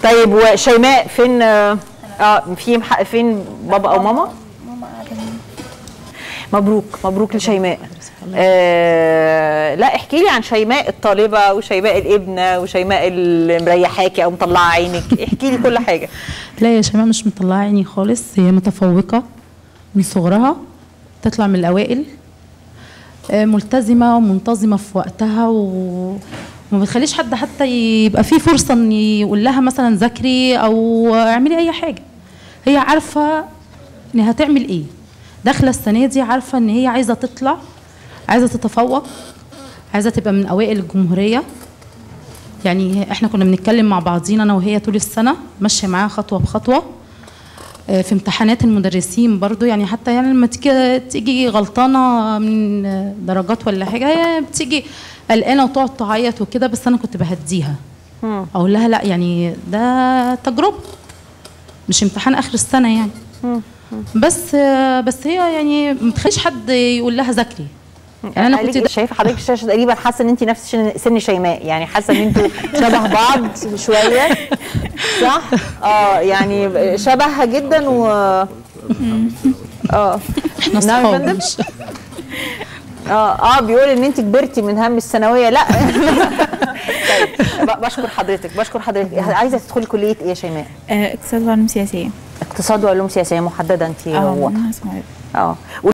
طيب وشيماء فين اه آه، في مح- فين بابا او ماما ماما قاعده مبروك مبروك لشيماء آه لا احكي لي عن شيماء الطالبه وشيماء الابنه وشيماء اللي مريحاكي او مطلعه عينك احكي لي كل حاجه لا يا شيماء مش مطلعه عيني خالص هي متفوقه من صغرها تطلع من الاوائل آه، ملتزمه ومنتظمه في وقتها و وما بتخليش حد حتى يبقى فيه فرصه ان يقول لها مثلا ذاكري او اعملي اي حاجه هي عارفه ان هتعمل ايه داخله السنه دي عارفه ان هي عايزه تطلع عايزه تتفوق عايزه تبقى من اوائل الجمهوريه يعني احنا كنا بنتكلم مع بعضينا انا وهي طول السنه ماشيه معاها خطوه بخطوه آه، في امتحانات المدرسين برضو يعني حتى يعني لما تيجي تيجي غلطانه من آه، درجات ولا حاجه هي بتيجي قلقانه وتقعد تعيط وكده بس انا كنت بهديها اقول لها لا يعني ده تجربه مش امتحان اخر السنه يعني بس آه، بس هي يعني ما تخليش حد يقول لها ذاكري يعني انا كنت قالك- شايفه حضرتك الشاشه تقريبا حاسه ان انت نفس شن- سن شيماء يعني حاسه ان انتوا شبه بعض شويه صح اه يعني شبهها جدا و اه احنا نعم يا صحاب فندم؟ مش اه اه بيقول ان انت كبرتي من هم الثانويه لا طيب ب- بشكر حضرتك بشكر حضرتك عايزه تدخلي كليه ايه يا شيماء آه، اقتصاد وعلوم سياسيه اقتصاد وعلوم سياسيه محدده انت اه واضحه اسمها اه